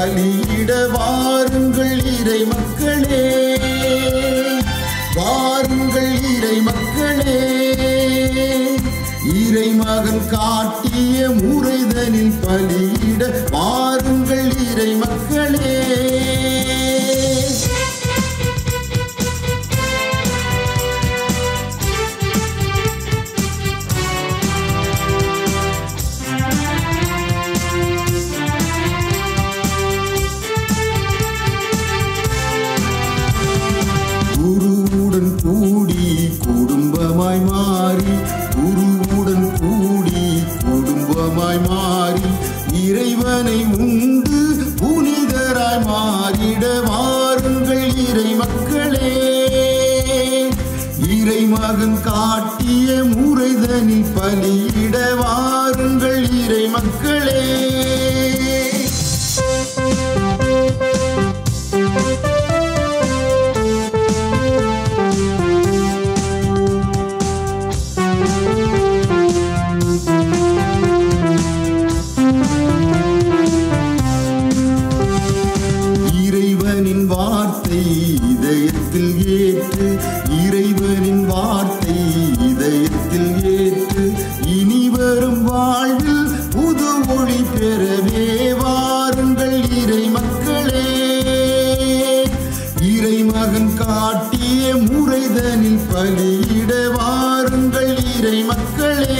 பலியிட வாருங்கள் இறை மக்களே வாருங்கள் இறை மக்களே இறை மகன் காட்டிய முறைதனில் பலியிட வாருங்கள் இறை மக்களே குருவுடன் கூடி குடும்பமாய் மாறி குருவுடன் கூடி குடும்பமாய் மாறி இறைவனை உண்டு புனிதராய் மாறிட வாருங்கள் இறை மக்களே இறை மகன் காட்டிய முறைதனில் பலியிட வாருங்கள் இறை மக்களே இறைவனின் வார்த்தை இதயத்தில் ஏற்று இறைவனின் வார்த்தை இதயத்தில் ஏற்று இனி வரும் வாழ்வில் புது ஒளி பெறவே வாருங்கள் இறை மக்களே இறை மகன் காட்டிய முறைதனில் பலியிட வாருங்கள் இறை மக்களே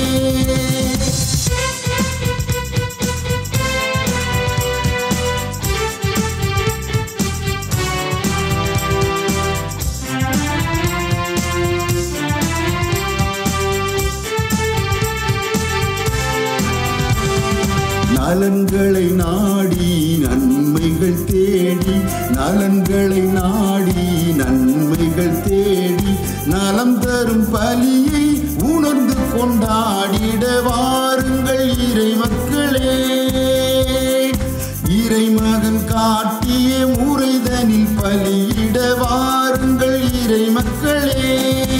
நலன்களை நாடி நன்மைகள் தேடி நலன்களை நாடி நன்மைகள் தேடி நலம் தரும் பலியை உணர்ந்து கொண்டாடிட வாருங்கள் இறை மக்களே இறை மகன் காட்டிய முறைதனில் பலியிட வாருங்கள் இறை மக்களே